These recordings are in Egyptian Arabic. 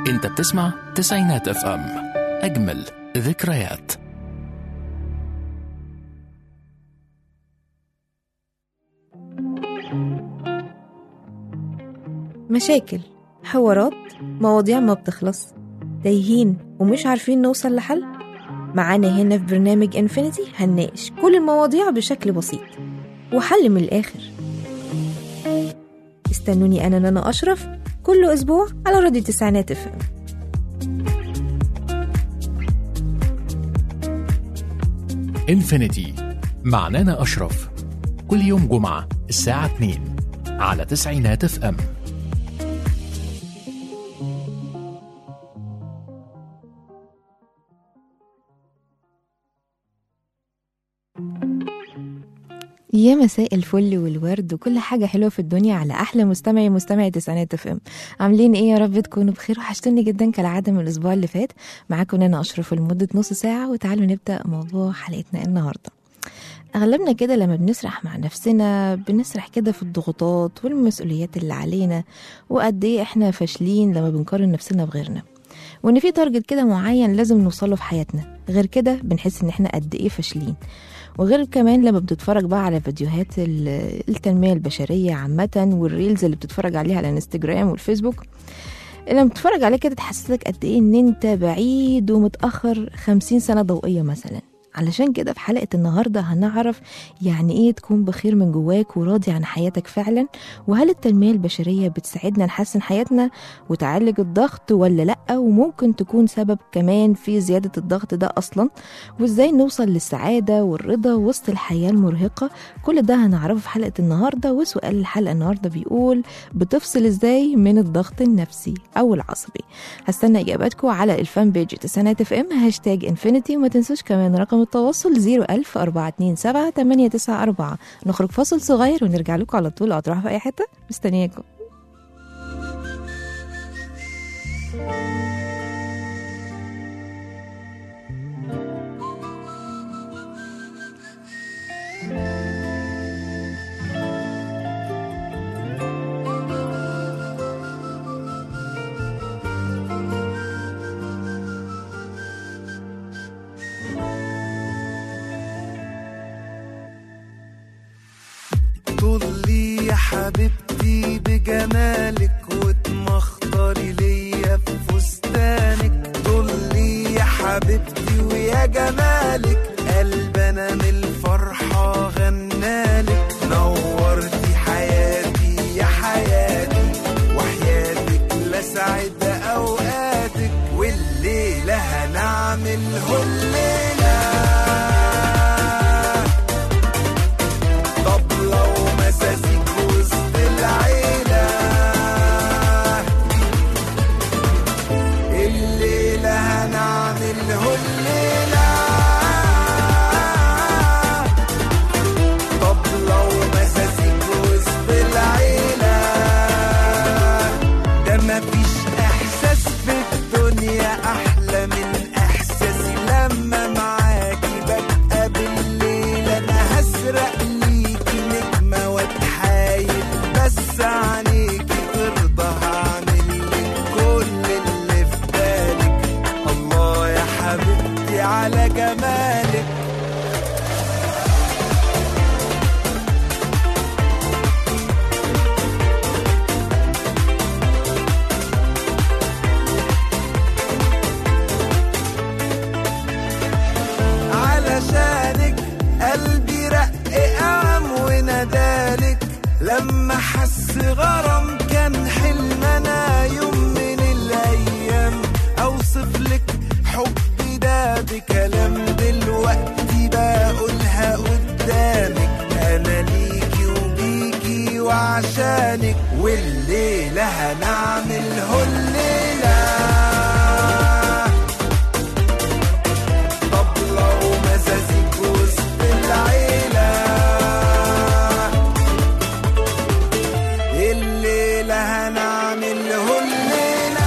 انت بتسمع تسعينات اف ام اجمل ذكريات مشاكل حوارات مواضيع ما بتخلص تايهين ومش عارفين نوصل لحل معانا هنا في برنامج انفينيتي هنناقش كل المواضيع بشكل بسيط وحل من الآخر استنوني أنا نانا أشرف كل أسبوع على راديو تسعينات اف ام انفينيتي مع نانا اشرف كل يوم جمعة الساعة 2 على تسعينات اف ام يا مساء الفل والورد وكل حاجة حلوة في الدنيا على أحلى مستمعي مستمعي تسعينات اف ام عاملين ايه يا رب تكونوا بخير وحشتوني جدا كالعادة من الأسبوع اللي فات معاكم أنا أشرف لمدة نص ساعة وتعالوا نبدأ موضوع حلقتنا النهاردة أغلبنا كده لما بنسرح مع نفسنا بنسرح كده في الضغوطات والمسؤوليات اللي علينا وقد ايه احنا فاشلين لما بنقارن نفسنا بغيرنا وان في تارجت كده معين لازم نوصله في حياتنا غير كده بنحس ان احنا قد ايه فاشلين وغير كمان لما بتتفرج بقى على فيديوهات ال- التنمية البشرية عامة والريلز اللي بتتفرج عليها على الانستجرام والفيسبوك لما بتتفرج عليه كده تحسسك قد ايه ان انت بعيد ومتأخر خمسين سنة ضوئية مثلا علشان كده في حلقة النهاردة هنعرف يعني ايه تكون بخير من جواك وراضي عن حياتك فعلا وهل التنمية البشرية بتساعدنا نحسن حياتنا وتعالج الضغط ولا لأ وممكن تكون سبب كمان في زيادة الضغط ده أصلا وازاي نوصل للسعادة والرضا وسط الحياة المرهقة كل ده هنعرفه في حلقة النهاردة وسؤال الحلقة النهاردة بيقول بتفصل ازاي من الضغط النفسي أو العصبي هستنى إجاباتكم على الفان بيج تسعينات اف ام هاشتاج انفينيتي وما تنسوش كمان رقم التواصل 01000 427 894 نخرج فاصل صغير ونرجع لكم على طول أو تروحوا في أي حتة مستنياكم طلي يا حبيبتي بجمالك وتمخطري ليا في فستانك طلي يا حبيبتي ويا جمالك قلبنا من الفرحة غنالك نورتي حياتي يا حياتي وحياتك لسعد أوقاتك والليلة هنعمله الليلة طبلة ومساسيك وسط العيلة الليلة هنعمله الليلة طبلة ومساسيك وسط العيلة ده مفيش إحساس في الدنيا أحلى من إحساسي لما معاكي ببقى بالليل أنا هسرق ليكي نجمة واتحايل بس عينيكي ترضى هعمل لك كل اللي في بالك الله يا حبيبتي على جمالك علشانك قلبي رق قام وندالك لما حس غرام كان حلم انا يوم من الايام اوصف لك حبي ده بكلام دلوقتي بقولها قدامك انا ليكي وبيكي وعشانك والليله هنعمله الليله طبلة ومزازيك وسط العيلة الليلة هنعمله الليلة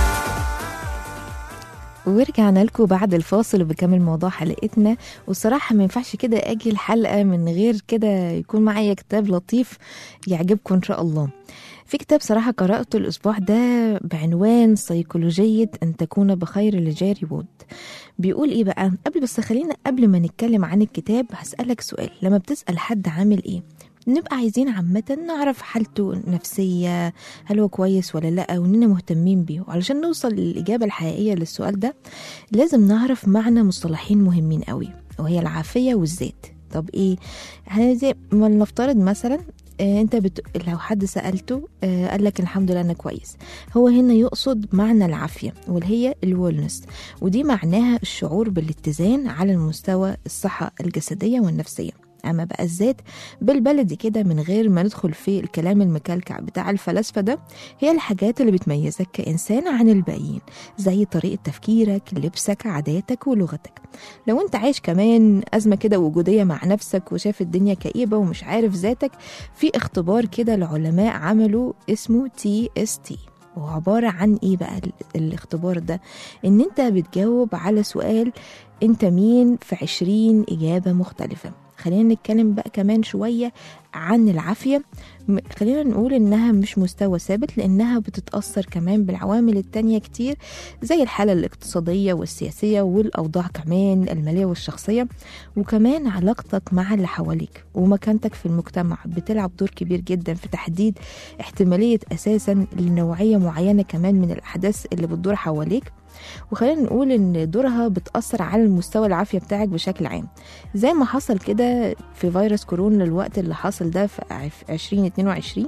ورجعنا لكم بعد الفاصل وبكمل موضوع حلقتنا والصراحة ما ينفعش كده أجي الحلقة من غير كده يكون معايا كتاب لطيف يعجبكم إن شاء الله في كتاب صراحة قرأته الأسبوع ده بعنوان سيكولوجية أن تكون بخير لجاري وود بيقول إيه بقى قبل بس خلينا قبل ما نتكلم عن الكتاب هسألك سؤال لما بتسأل حد عامل إيه نبقى عايزين عامة نعرف حالته النفسية هل هو كويس ولا لأ وإننا مهتمين بيه وعلشان نوصل للإجابة الحقيقية للسؤال ده لازم نعرف معنى مصطلحين مهمين قوي وهي العافية والذات طب إيه يعني زي ما نفترض مثلا آه، انت بت... لو حد سالته آه، قال لك الحمد لله انا كويس هو هنا يقصد معنى العافيه واللي هي الويلنس ودي معناها الشعور بالاتزان على المستوى الصحه الجسديه والنفسيه اما بقى الذات بالبلدي كده من غير ما ندخل في الكلام المكلكع بتاع الفلاسفه ده هي الحاجات اللي بتميزك كانسان عن الباقيين زي طريقه تفكيرك لبسك عاداتك ولغتك لو انت عايش كمان ازمه كده وجوديه مع نفسك وشايف الدنيا كئيبه ومش عارف ذاتك في اختبار كده العلماء عملوا اسمه تي اس تي وهو عبارة عن ايه بقى ال- الاختبار ده ان انت بتجاوب على سؤال انت مين في عشرين اجابة مختلفة خلينا نتكلم بقى كمان شوية عن العافية م- خلينا نقول انها مش مستوى ثابت لانها بتتأثر كمان بالعوامل التانية كتير زي الحالة الاقتصادية والسياسية والاوضاع كمان المالية والشخصية وكمان علاقتك مع اللي حواليك ومكانتك في المجتمع بتلعب دور كبير جدا في تحديد احتمالية أساسا لنوعية معينة كمان من الأحداث اللي بتدور حواليك وخلينا نقول ان دورها بتأثر على المستوى العافية بتاعك بشكل عام زي ما حصل كده في فيروس كورونا الوقت اللي حصل ده في عف- 2022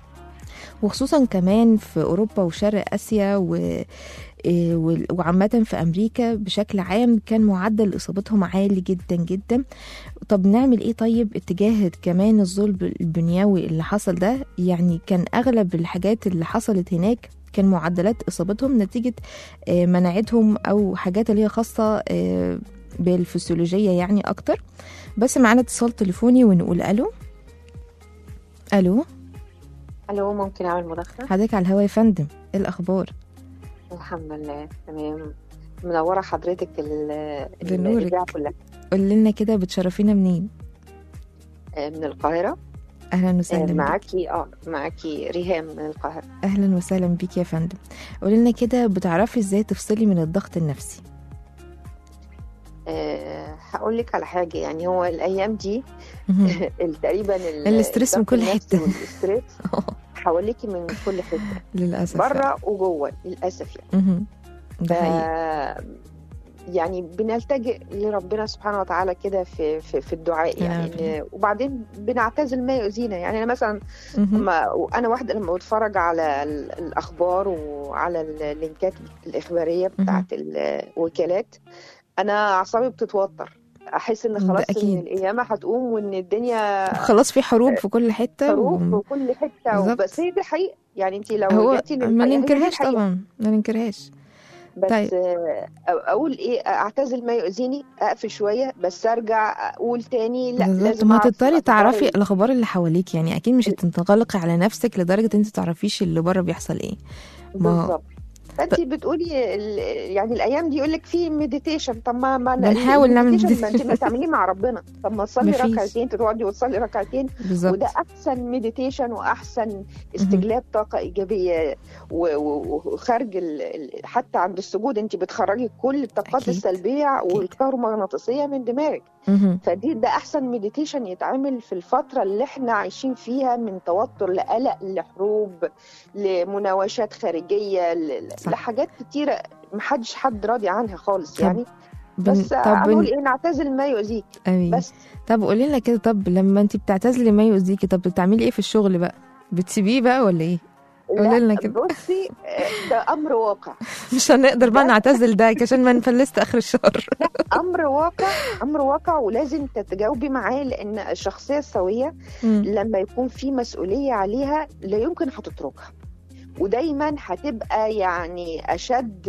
وخصوصا كمان في أوروبا وشرق آسيا و إيه، وال- وعامة في أمريكا بشكل عام كان معدل إصابتهم عالي جدا جدا طب نعمل إيه طيب اتجاه كمان الظلم البنيوي اللي حصل ده يعني كان أغلب الحاجات اللي حصلت هناك كان معدلات إصابتهم نتيجة آه، مناعتهم أو حاجات اللي هي خاصة آه، بالفسيولوجية يعني أكتر بس معانا اتصال تليفوني ونقول ألو ألو الو ممكن اعمل مداخله حضرتك على الهوا يا فندم إيه الأخبار الحمد لله تمام منوره حضرتك ال- بنورك. الاذاعه كلها قول لنا كده بتشرفينا منين آه، من القاهره أهلا آه، وسهلا بيك. معاكي اه معاكي ريهام من القاهره اهلا وسهلا بيك يا فندم قولي لنا كده بتعرفي ازاي تفصلي من الضغط النفسي أه هقول لك على حاجه يعني هو الايام دي مهم. تقريبا ال- الاسترس من الضغط كل النفسي حتة. والاسترس حواليكي من كل حته للاسف بره وجوه للاسف يعني مهم. ده ف- حقيقي يعني بنلتجئ لربنا سبحانه وتعالى كده في في, في الدعاء يعني نعم. إن وبعدين بنعتزل ما يؤذينا يعني انا مثلا مهم. ما انا واحده لما بتفرج على ال- الاخبار وعلى اللينكات الاخباريه بتاعت الوكالات انا اعصابي بتتوتر احس ان ده خلاص أكيد. ان القيامه هتقوم وان الدنيا خلاص في حروب في كل حته حروب و... في كل حته بالظبط. بس هي دي الحقيقه يعني انت لو هو رجعتي ما للحقيقة، هي دي ننكرهاش الحقيقة. طبعا ما ننكرهاش بس طيب. آه، اقول ايه اعتزل ما يؤذيني اقفل شويه بس ارجع اقول تاني لا بالظبط لازم ما أعرف تضطري الأخبار تعرفي ال- الاخبار اللي حواليك يعني اكيد مش هتنغلقي على نفسك لدرجه انت تعرفيش اللي بره بيحصل ايه ما هو- بالظبط فانت بتقولي ال- يعني الايام دي يقول لك في مديتيشن طب ما ما أنا بنحاول نعمل المديتيشن ما انت meditation. ما تعمليه مع ربنا طب ما تصلي مفيش. ركعتين تقعدي وتصلي ركعتين بالظبط وده احسن مديتيشن واحسن استجلاب طاقه ايجابيه و- و- وخارج ال- ال- حتى عند السجود انت بتخرجي كل الطاقات أكيد. السلبيه والكهرومغناطيسيه من دماغك مهم. فدي ده احسن مديتيشن يتعمل في الفتره اللي احنا عايشين فيها من توتر لقلق لحروب لمناوشات خارجيه ل- صح. لحاجات كتيره محدش حد راضي عنها خالص طب يعني بن... بس طب اقول بن... ايه نعتزل ما يؤذيك أيوة. بس طب قولي لنا كده طب لما انت بتعتزلي ما يؤذيكي طب بتعملي ايه في الشغل بقى بتسيبيه بقى ولا ايه قولي لنا لا كده. بصي آه، ده امر واقع مش هنقدر بقى لا. نعتزل ده عشان ما نفلست اخر الشهر امر واقع امر واقع ولازم تتجاوبي معاه لان الشخصيه السويه مم. لما يكون في مسؤوليه عليها لا يمكن هتتركها ودايما هتبقى يعني اشد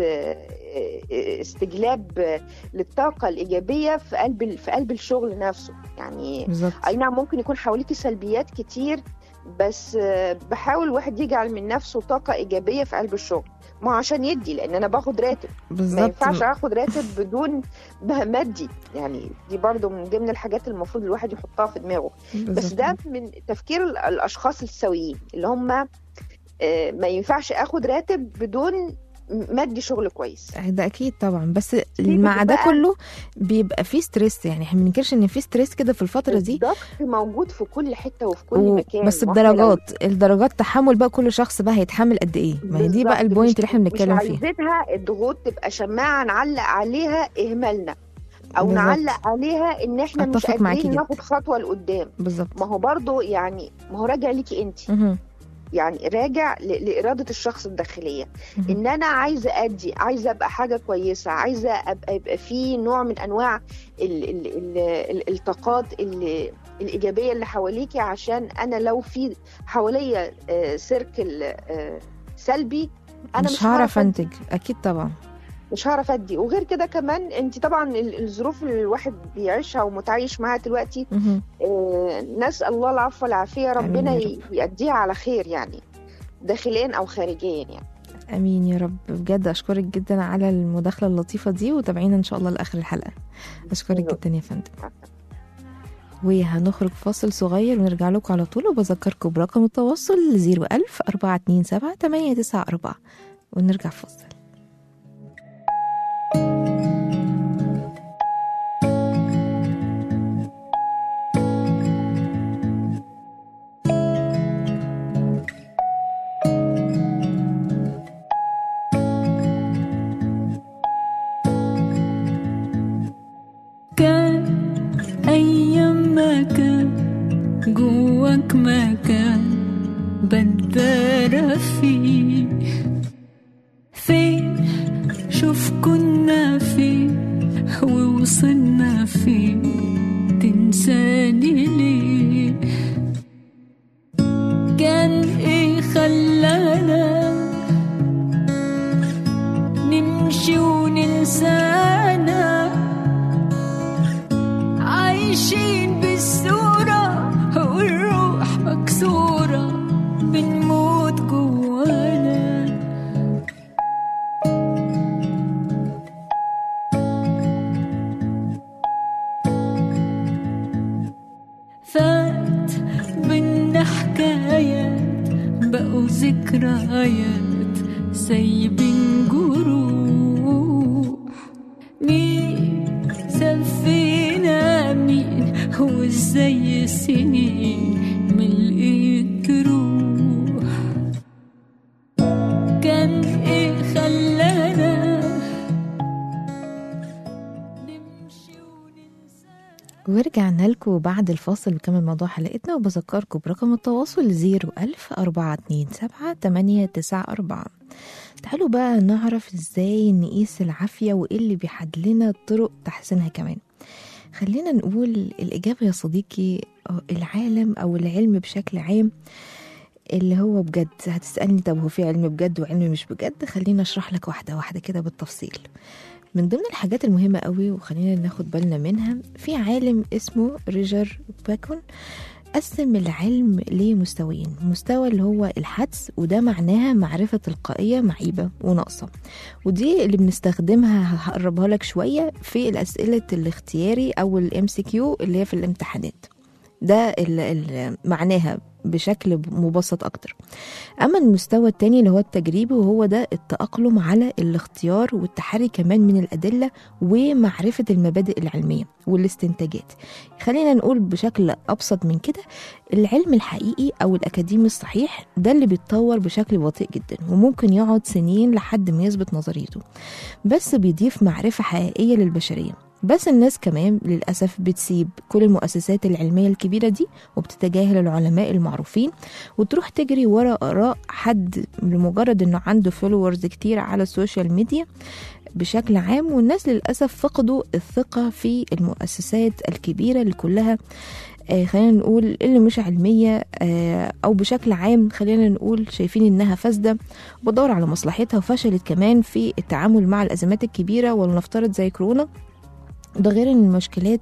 آه، استجلاب آه، للطاقه الايجابيه في قلب في قلب الشغل نفسه يعني بالظبط اي نعم ممكن يكون حواليكي سلبيات كتير بس آه، بحاول الواحد يجعل من نفسه طاقه ايجابيه في قلب الشغل ما هو عشان يدي لان انا باخد راتب ما بالظبط ينفعش اخد راتب بدون ما- مادي يعني دي برضو من ضمن الحاجات المفروض الواحد يحطها في دماغه بس بالظبط. ده من تفكير ال- الاشخاص السويين اللي هم آه، ما ينفعش اخد راتب بدون مادي شغل كويس ده اكيد طبعا بس مع ده بقى- كله بيبقى فيه ستريس يعني احنا ما بننكرش ان في ستريس كده في الفتره دي الضغط موجود في كل حته وفي كل و- مكان بس وإحنا لو بدرجات الدرجات تحمل بقى كل شخص بقى هيتحمل قد ايه ما هي دي بقى بالظبط. البوينت مش- اللي احنا بنتكلم مش فيها عايزينها الضغوط تبقى شماعه نعلق عليها اهمالنا او بالظبط. نعلق عليها ان احنا مش أتفق معاكي قادرين جدا. ناخد خطوه لقدام بالظبط ما هو برضو يعني ما هو راجع ليكي انت مهم. يعني راجع ل- لاراده الشخص الداخليه مهم. ان انا عايزه ادي عايزه ابقى حاجه كويسه عايزه ابقى يبقى في نوع من انواع ال ال ال ال الطاقات اللي الايجابيه اللي حواليكي عشان انا لو في حواليا آه، سيركل آه، سلبي انا مش هعرف أدي. انتج اكيد طبعا مش هعرف ادي وغير كده كمان انت طبعا ال- الظروف اللي الواحد بيعيشها ومتعايش معاها دلوقتي مهم. آه، نسال الله العفو والعافيه ربنا آمين يا ي- يأديها على خير يعني داخليا او خارجيا يعني امين يا رب بجد اشكرك جدا على المداخله اللطيفه دي وتابعينا ان شاء الله لاخر الحلقه اشكرك أيوة. جدا يا فندم وهنخرج فاصل صغير ونرجع لكم على طول وبذكركم برقم التواصل 01000 427 894 ونرجع فاصل كان أيام ما كان جواك مكان بندارة فيه فين شوف كنا فين ووصلنا فين تنساني ليه كان ايه خلانا نمشي وننسانا عايشين بالصورة والروح مكسورة بنموت جوانا فات بينا حكايات بقوا ذكريات سايبين جروح مين سفينا مين وازاي السنين ملقيت روح كان ايه خلانا نمشي وننسى ورجعنا لكم بعد الفاصل بكمل موضوع حلقتنا وبذكركم برقم التواصل 01000 427 894 تعالوا بقى نعرف ازاي نقيس العافية وايه اللي بيحد لنا طرق تحسينها كمان خلينا نقول الإجابة يا صديقي العالم أو العلم بشكل عام اللي هو بجد هتسألني طب هو في علم بجد وعلم مش بجد خلينا أشرح لك واحدة واحدة كده بالتفصيل من ضمن الحاجات المهمة قوي وخلينا ناخد بالنا منها في عالم اسمه ريجر باكون قسم العلم لمستويين مستوى اللي هو الحدس وده معناها معرفة تلقائية معيبة وناقصة ودي اللي بنستخدمها هقربها لك شوية في الأسئلة الاختياري أو الام سي كيو اللي هي في الامتحانات ده ال- ال- معناها بشكل مبسط أكتر أما المستوى التاني اللي هو التجريبي وهو ده التأقلم على الاختيار والتحري كمان من الأدلة ومعرفة المبادئ العلمية والاستنتاجات خلينا نقول بشكل أبسط من كده العلم الحقيقي أو الأكاديمي الصحيح ده اللي بيتطور بشكل بطيء جدا وممكن يقعد سنين لحد ما يثبت نظريته بس بيضيف معرفة حقيقية للبشرية بس الناس كمان للأسف بتسيب كل المؤسسات العلمية الكبيرة دي وبتتجاهل العلماء المعروفين وتروح تجري ورا آراء حد لمجرد إنه عنده فولورز كتير على السوشيال ميديا بشكل عام والناس للأسف فقدوا الثقة في المؤسسات الكبيرة اللي كلها آه خلينا نقول اللي مش علمية آه أو بشكل عام خلينا نقول شايفين إنها فاسدة وبدور على مصلحتها وفشلت كمان في التعامل مع الأزمات الكبيرة ولنفترض زي كورونا ده غير ان المشكلات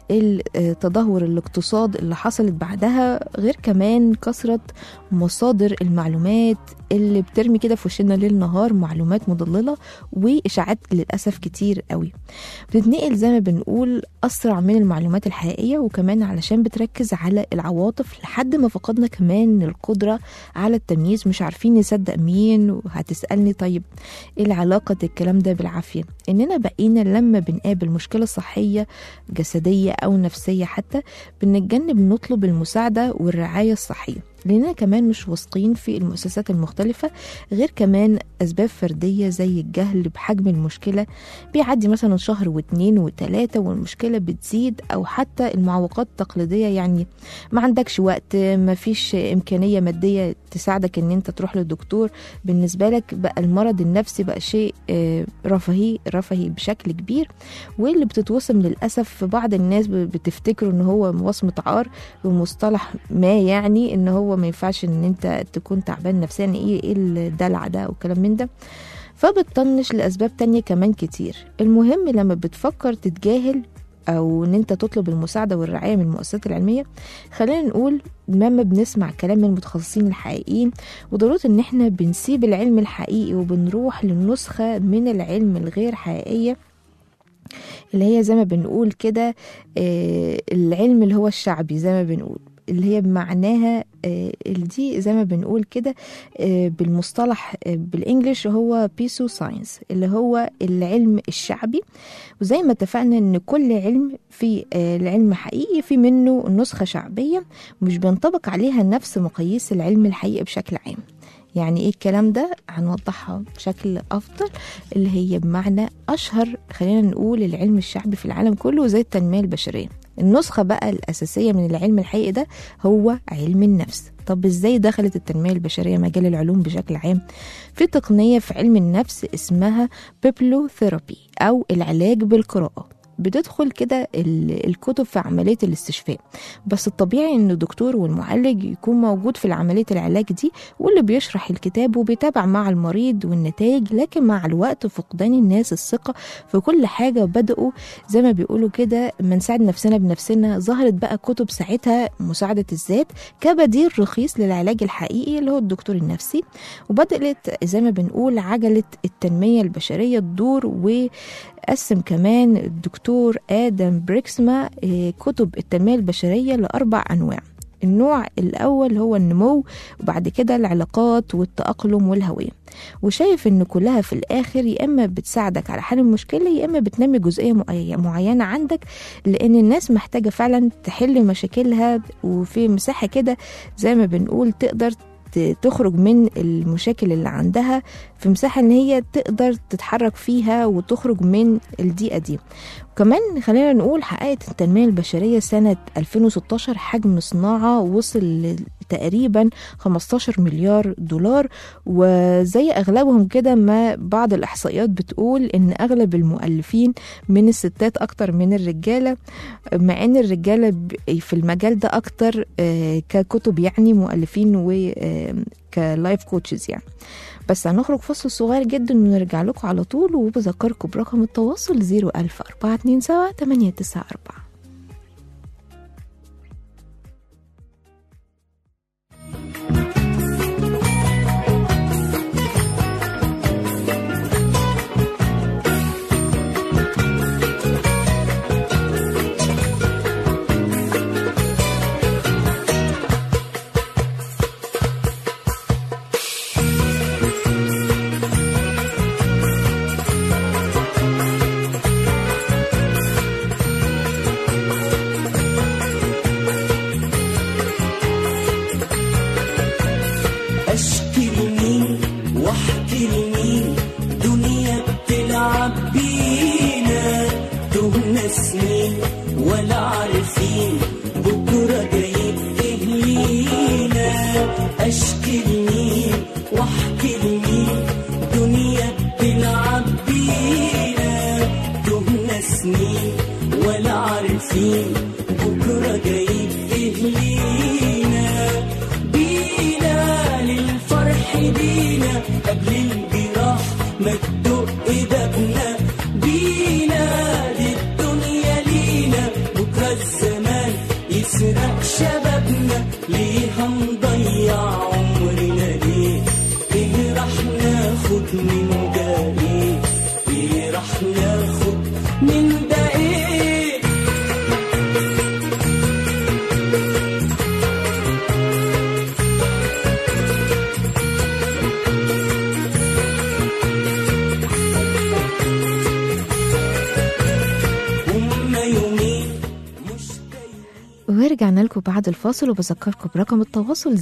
التدهور الاقتصاد اللي حصلت بعدها غير كمان كثرة مصادر المعلومات اللي بترمي كده في وشنا ليل نهار معلومات مضللة وإشاعات للأسف كتير قوي بتتنقل زي ما بنقول أسرع من المعلومات الحقيقية وكمان علشان بتركز على العواطف لحد ما فقدنا كمان القدرة على التمييز مش عارفين نصدق مين وهتسألني طيب ايه العلاقة الكلام ده بالعافية اننا بقينا لما بنقابل مشكلة صحية جسدية او نفسية حتى بنتجنب نطلب المساعدة والرعاية الصحية لأننا كمان مش واثقين في المؤسسات المختلفة غير كمان أسباب فردية زي الجهل بحجم المشكلة بيعدي مثلا شهر واتنين وتلاتة والمشكلة بتزيد أو حتى المعوقات التقليدية يعني ما عندكش وقت ما فيش إمكانية مادية تساعدك إن أنت تروح للدكتور بالنسبة لك بقى المرض النفسي بقى شيء آه، رفاهي رفاهي بشكل كبير واللي بتتوصم للأسف في بعض الناس بتفتكروا إن هو وصمة عار ومصطلح ما يعني إن هو ما ينفعش إن أنت تكون تعبان نفسيا إيه إيه الدلع ده والكلام من ده فبتطنش لأسباب تانية كمان كتير المهم لما بتفكر تتجاهل او ان انت تطلب المساعده والرعايه من المؤسسات العلميه خلينا نقول لما بنسمع كلام من المتخصصين الحقيقيين وضروره ان احنا بنسيب العلم الحقيقي وبنروح للنسخه من العلم الغير حقيقيه اللي هي زي ما بنقول كده آه، العلم اللي هو الشعبي زي ما بنقول اللي هي بمعناها آه، دي زي ما بنقول كده آه، بالمصطلح آه، بالانجلش هو بيسو ساينس اللي هو العلم الشعبي وزي ما اتفقنا ان كل علم في آه، العلم حقيقي في منه نسخة شعبية مش بينطبق عليها نفس مقاييس العلم الحقيقي بشكل عام يعني ايه الكلام ده هنوضحها بشكل افضل اللي هي بمعنى اشهر خلينا نقول العلم الشعبي في العالم كله زي التنميه البشريه النسخه بقى الاساسيه من العلم الحقيقي ده هو علم النفس طب ازاي دخلت التنميه البشريه مجال العلوم بشكل عام في تقنيه في علم النفس اسمها بيبلو ثيرابي او العلاج بالقراءه بتدخل كده ال- الكتب في عملية الاستشفاء بس الطبيعي ان الدكتور والمعالج يكون موجود في عملية العلاج دي واللي بيشرح الكتاب وبيتابع مع المريض والنتائج لكن مع الوقت فقدان الناس الثقة في كل حاجة بدأوا زي ما بيقولوا كده ما نساعد نفسنا بنفسنا ظهرت بقى كتب ساعتها مساعدة الذات كبديل رخيص للعلاج الحقيقي اللي هو الدكتور النفسي وبدأت زي ما بنقول عجلة التنمية البشرية تدور وقسم كمان الدكتور آدم بريكسما آه، كتب التنمية البشرية لأربع أنواع النوع الأول هو النمو وبعد كده العلاقات والتأقلم والهوية وشايف إن كلها في الآخر يا إما بتساعدك على حل المشكلة يا إما بتنمي جزئية معي- معينة عندك لأن الناس محتاجة فعلا تحل مشاكلها وفي مساحة كده زي ما بنقول تقدر ت- تخرج من المشاكل اللي عندها في مساحة ان هي تقدر تتحرك فيها وتخرج من الضيقة دي وكمان خلينا نقول حققت التنمية البشرية سنة 2016 حجم صناعة وصل تقريبا 15 مليار دولار وزي اغلبهم كده ما بعض الاحصائيات بتقول ان اغلب المؤلفين من الستات اكتر من الرجاله مع ان الرجاله ب- في المجال ده اكتر آه، ككتب يعني مؤلفين وكلايف كوتشز يعني بس هنخرج فصل صغير جدا ونرجع لكم على طول وبذكركم برقم التواصل 01000 427 894 اشكي لمين واحكي لمين دنيا بتلعب بينا تهنا سنين ولا عارفين بكره جايب ايه لينا اشكي لمين واحكي لمين دنيا بتلعب بينا تهنا سنين ولا عارفين بكره جايب ايه لينا بينا للفرح بينا قبل الجراح ما تدق بابنا بينا للدنيا ورجعنا لكم بعد الفاصل وبذكركم برقم التواصل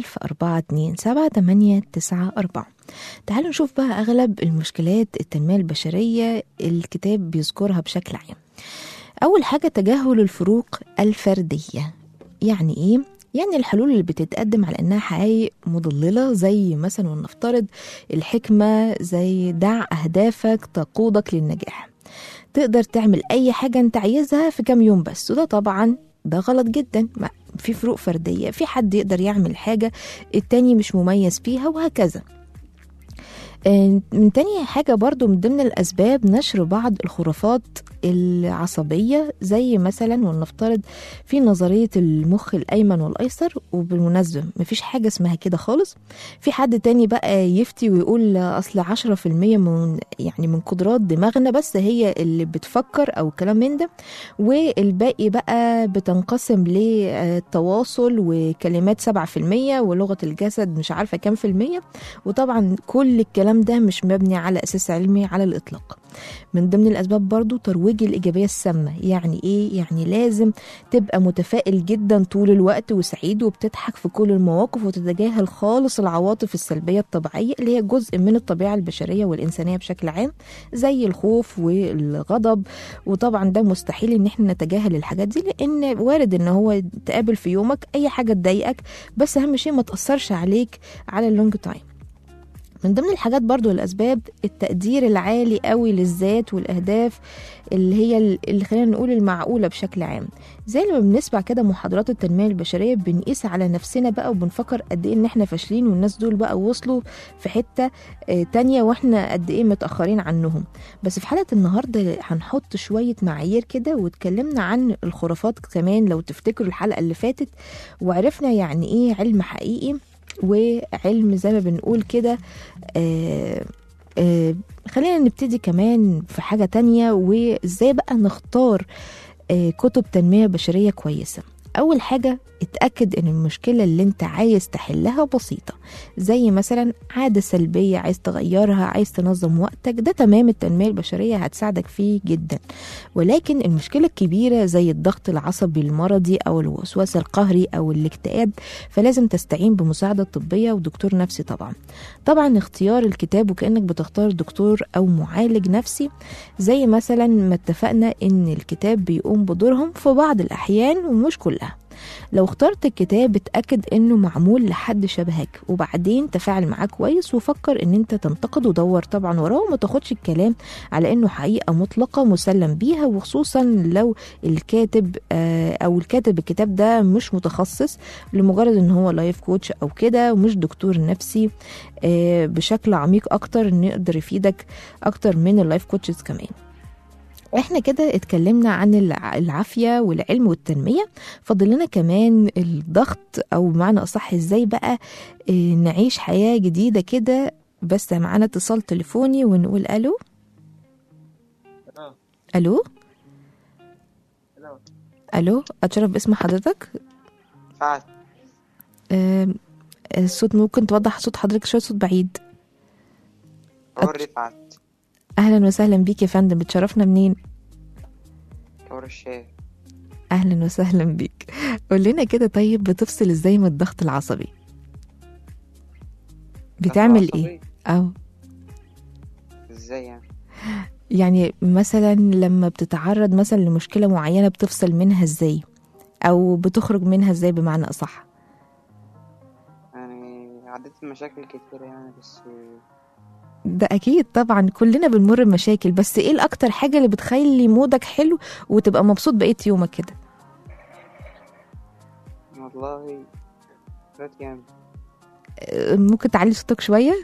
010427894 تعالوا نشوف بقى أغلب المشكلات التنمية البشرية الكتاب بيذكرها بشكل عام أول حاجة تجاهل الفروق الفردية يعني إيه؟ يعني الحلول اللي بتتقدم على إنها حقائق مضللة زي مثلا ولنفترض الحكمة زي دع أهدافك تقودك للنجاح تقدر تعمل أي حاجة أنت عايزها في كام يوم بس وده طبعا ده غلط جدا ما- في فروق فردية في حد يقدر يعمل حاجة التاني مش مميز فيها وهكذا آه، من تاني حاجة برضو من ضمن الأسباب نشر بعض الخرافات العصبية زي مثلا ولنفترض في نظرية المخ الأيمن والأيسر وبالمناسبة مفيش حاجة اسمها كده خالص في حد تاني بقى يفتي ويقول أصل عشرة في المية من يعني من قدرات دماغنا بس هي اللي بتفكر أو كلام من ده والباقي بقى بتنقسم للتواصل وكلمات سبعة في المية ولغة الجسد مش عارفة كام في المية وطبعا كل الكلام ده مش مبني على أساس علمي على الإطلاق من ضمن الأسباب برضو ترويج الإيجابية السامة يعني إيه؟ يعني لازم تبقى متفائل جدا طول الوقت وسعيد وبتضحك في كل المواقف وتتجاهل خالص العواطف السلبية الطبيعية اللي هي جزء من الطبيعة البشرية والإنسانية بشكل عام زي الخوف والغضب وطبعا ده مستحيل ان احنا نتجاهل الحاجات دي لان وارد ان هو تقابل في يومك اي حاجه تضايقك بس اهم شيء ما تاثرش عليك على اللونج تايم من ضمن الحاجات برضو الأسباب التقدير العالي قوي للذات والأهداف اللي هي اللي خلينا نقول المعقولة بشكل عام زي لما بنسمع كده محاضرات التنمية البشرية بنقيس على نفسنا بقى وبنفكر قد إيه إن إحنا فاشلين والناس دول بقى وصلوا في حتة آه، تانية وإحنا قد إيه متأخرين عنهم بس في حلقة النهاردة هنحط شوية معايير كده واتكلمنا عن الخرافات كمان لو تفتكروا الحلقة اللي فاتت وعرفنا يعني إيه علم حقيقي وعلم زي ما بنقول كده آه آه خلينا نبتدي كمان في حاجة تانية وازاي بقى نختار آه كتب تنمية بشرية كويسة أول حاجة اتأكد إن المشكلة اللي أنت عايز تحلها بسيطة زي مثلا عادة سلبية عايز تغيرها عايز تنظم وقتك ده تمام التنمية البشرية هتساعدك فيه جدا ولكن المشكلة الكبيرة زي الضغط العصبي المرضي أو الوسواس القهري أو الاكتئاب فلازم تستعين بمساعدة طبية ودكتور نفسي طبعا طبعا اختيار الكتاب وكأنك بتختار دكتور أو معالج نفسي زي مثلا ما اتفقنا إن الكتاب بيقوم بدورهم في بعض الأحيان ومش كلها لو اخترت الكتاب اتأكد انه معمول لحد شبهك وبعدين تفاعل معاه كويس وفكر ان انت تنتقد ودور طبعا وراه وما تاخدش الكلام على انه حقيقة مطلقة مسلم بيها وخصوصا لو الكاتب آه، او الكاتب الكتاب ده مش متخصص لمجرد ان هو لايف كوتش او كده ومش دكتور نفسي آه، بشكل عميق اكتر انه يقدر يفيدك اكتر من اللايف كوتشز كمان احنا كده اتكلمنا عن الع- العافية والعلم والتنمية فاضل لنا كمان الضغط او بمعنى اصح ازاي بقى اه، نعيش حياة جديدة كده بس معانا اتصال تليفوني ونقول الو الو الو اتشرف باسم حضرتك سعد آم، الصوت ممكن توضح صوت حضرتك شوية صوت بعيد كور رفعت اهلا وسهلا بيك يا فندم بتشرفنا منين كور الشاي اهلا وسهلا بيك قول لنا كده طيب بتفصل ازاي من الضغط العصبي بتعمل ايه عصبي؟ او ازاي يعني يعني مثلا لما بتتعرض مثلا لمشكلة معينة بتفصل منها ازاي او بتخرج منها ازاي بمعنى اصح يعني عديت مشاكل كتير يعني بس ده اكيد طبعا كلنا بنمر بمشاكل بس ايه الاكتر حاجة اللي بتخلي مودك حلو وتبقى مبسوط بقية يومك كده والله فات جامد آه، ممكن تعلي صوتك شوية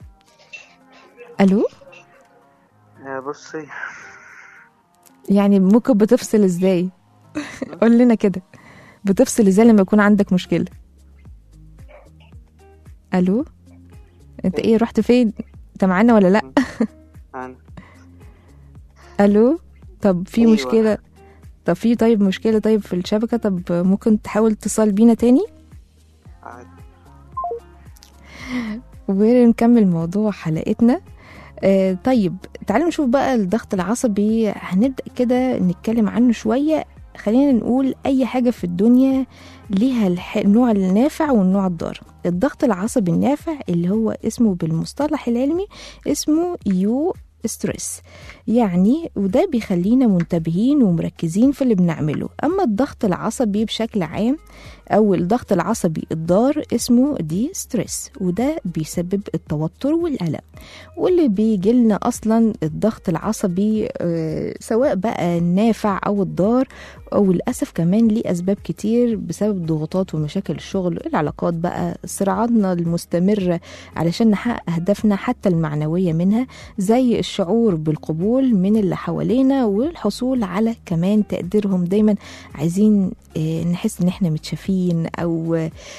الو آه، بصي يعني ممكن بتفصل ازاي قول لنا كده بتفصل ازاي لما يكون عندك مشكلة الو انت ايه رحت فين انت معانا ولا لا انا الو طب في أيوة. مشكلة طب في طيب مشكلة طيب في الشبكة طب ممكن تحاول تتصل بينا تاني عادي ونكمل موضوع حلقتنا آه طيب تعالوا نشوف بقى الضغط العصبي هنبدأ كده نتكلم عنه شوية خلينا نقول أي حاجة في الدنيا ليها الح- النوع النافع والنوع الضار الضغط العصبي النافع اللي هو اسمه بالمصطلح العلمي اسمه يو ستريس يعني وده بيخلينا منتبهين ومركزين في اللي بنعمله أما الضغط العصبي بشكل عام أو الضغط العصبي الضار اسمه دي ستريس وده بيسبب التوتر والقلق واللي بيجي لنا أصلا الضغط العصبي آه، سواء بقى النافع أو الضار أو للأسف كمان ليه أسباب كتير بسبب ضغوطات ومشاكل الشغل العلاقات بقى صراعاتنا المستمرة علشان نحقق أهدافنا حتى المعنوية منها زي الشعور بالقبول من اللي حوالينا والحصول على كمان تقديرهم دايما عايزين آه، نحس ان احنا متشافين او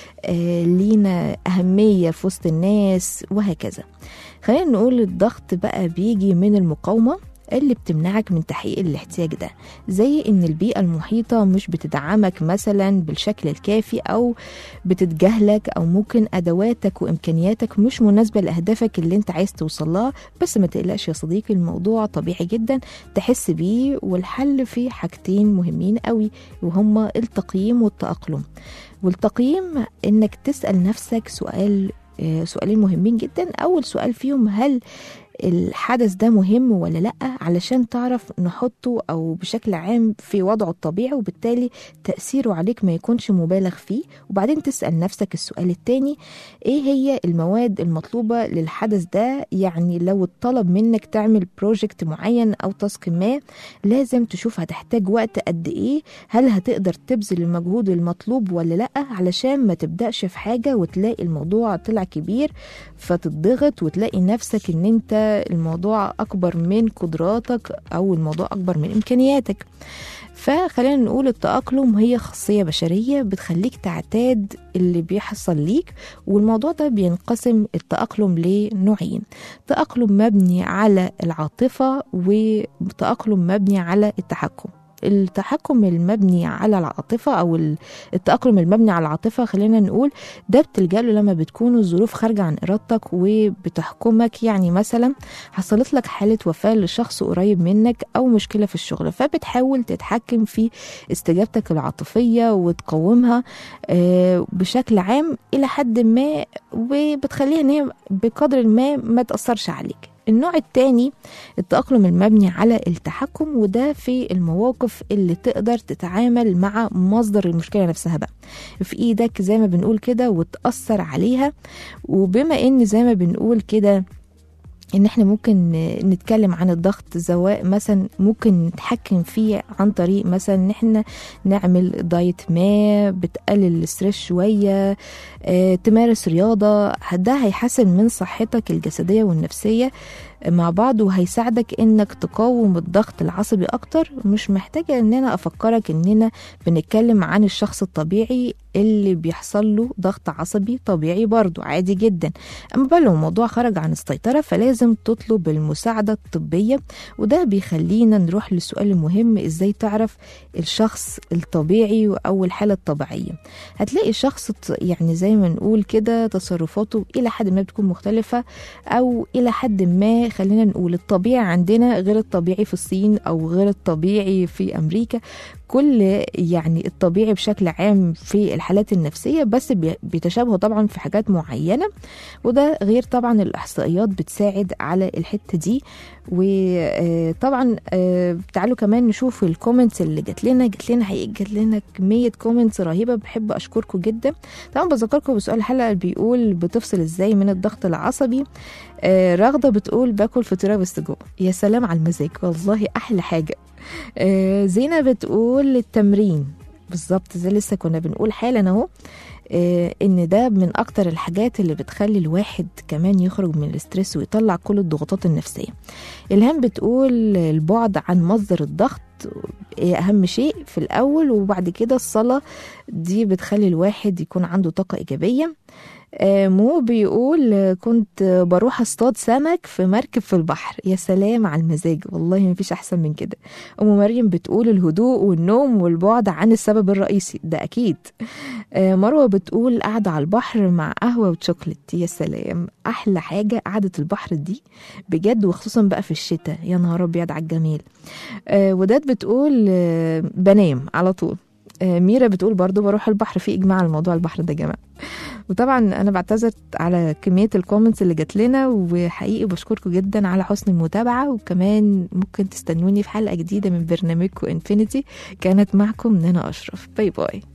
آه، لينا أهمية في وسط الناس وهكذا خلينا نقول الضغط بقى بيجي من المقاومة اللي بتمنعك من تحقيق الاحتياج ده زي ان البيئة المحيطة مش بتدعمك مثلا بالشكل الكافي او بتتجاهلك او ممكن ادواتك وامكانياتك مش مناسبة لاهدافك اللي انت عايز توصلها بس ما تقلقش يا صديقي الموضوع طبيعي جدا تحس بيه والحل في حاجتين مهمين قوي وهما التقييم والتأقلم والتقييم انك تسأل نفسك سؤال آه، سؤالين مهمين جدا اول سؤال فيهم هل الحدث ده مهم ولا لا علشان تعرف نحطه او بشكل عام في وضعه الطبيعي وبالتالي تأثيره عليك ما يكونش مبالغ فيه وبعدين تسأل نفسك السؤال التاني ايه هي المواد المطلوبة للحدث ده يعني لو اتطلب منك تعمل بروجكت معين او تاسك ما لازم تشوف هتحتاج وقت قد ايه هل هتقدر تبذل المجهود المطلوب ولا لا علشان ما تبدأش في حاجة وتلاقي الموضوع طلع كبير فتضغط وتلاقي نفسك ان انت الموضوع اكبر من قدراتك او الموضوع اكبر من امكانياتك فخلينا نقول التأقلم هي خاصية بشرية بتخليك تعتاد اللي بيحصل ليك والموضوع ده بينقسم التأقلم لنوعين تأقلم مبني على العاطفة وتأقلم مبني على التحكم التحكم المبني على العاطفة أو ال- التأقلم المبني على العاطفة خلينا نقول ده بتلجأ له لما بتكون الظروف خارجة عن إرادتك وبتحكمك يعني مثلا حصلت لك حالة وفاة لشخص قريب منك أو مشكلة في الشغل فبتحاول تتحكم في استجابتك العاطفية وتقومها آه، بشكل عام إلى حد ما وبتخليها إن هي بقدر ما ما تأثرش عليك النوع التاني التأقلم المبني على التحكم وده في المواقف اللي تقدر تتعامل مع مصدر المشكلة نفسها بقى في ايدك زي ما بنقول كده وتأثر عليها وبما ان زي ما بنقول كده ان احنا ممكن نتكلم عن الضغط سواء مثلا ممكن نتحكم فيه عن طريق مثلا ان احنا نعمل دايت ما بتقلل الاسترس شويه اه تمارس رياضه ده هيحسن من صحتك الجسديه والنفسيه مع بعض وهيساعدك انك تقاوم الضغط العصبي اكتر مش محتاجه ان انا افكرك اننا بنتكلم عن الشخص الطبيعي اللي بيحصل له ضغط عصبي طبيعي برضه عادي جدا اما بقى لو الموضوع خرج عن السيطره فلازم تطلب المساعده الطبيه وده بيخلينا نروح للسؤال المهم ازاي تعرف الشخص الطبيعي او الحاله الطبيعيه هتلاقي الشخص يعني زي ما نقول كده تصرفاته الى حد ما بتكون مختلفه او الى حد ما خلينا نقول الطبيعي عندنا غير الطبيعي في الصين او غير الطبيعي في امريكا كل يعني الطبيعي بشكل عام في الحالات النفسية بس بيتشابهوا طبعا في حاجات معينة وده غير طبعا الإحصائيات بتساعد على الحتة دي وطبعا تعالوا كمان نشوف الكومنتس اللي جات لنا جات لنا حقيقة جات لنا كمية كومنتس رهيبة بحب أشكركم جدا طبعا بذكركم بسؤال الحلقة اللي بيقول بتفصل ازاي من الضغط العصبي رغدة بتقول باكل فطيرة بالسجق يا سلام على المزاج والله أحلى حاجة آه زينة بتقول التمرين بالظبط زي لسه كنا بنقول حالا اهو آه ان ده من اكتر الحاجات اللي بتخلي الواحد كمان يخرج من الاسترس ويطلع كل الضغوطات النفسية الهام بتقول البعد عن مصدر الضغط اهم شيء في الاول وبعد كده الصلاة دي بتخلي الواحد يكون عنده طاقة ايجابية مو بيقول كنت بروح اصطاد سمك في مركب في البحر يا سلام على المزاج والله ما فيش احسن من كده ام مريم بتقول الهدوء والنوم والبعد عن السبب الرئيسي ده اكيد مروه بتقول قاعده على البحر مع قهوه وشوكليت يا سلام احلى حاجه قعده البحر دي بجد وخصوصا بقى في الشتاء يا نهار ابيض على الجميل وداد بتقول آه، بنام على طول آه، ميرا بتقول برضو بروح البحر في اجماع على موضوع البحر ده يا جماعه وطبعا انا بعتذر على كميه الكومنتس اللي جات لنا وحقيقي بشكركم جدا على حسن المتابعه وكمان ممكن تستنوني في حلقه جديده من برنامجكم انفينيتي كانت معكم نانا اشرف باي باي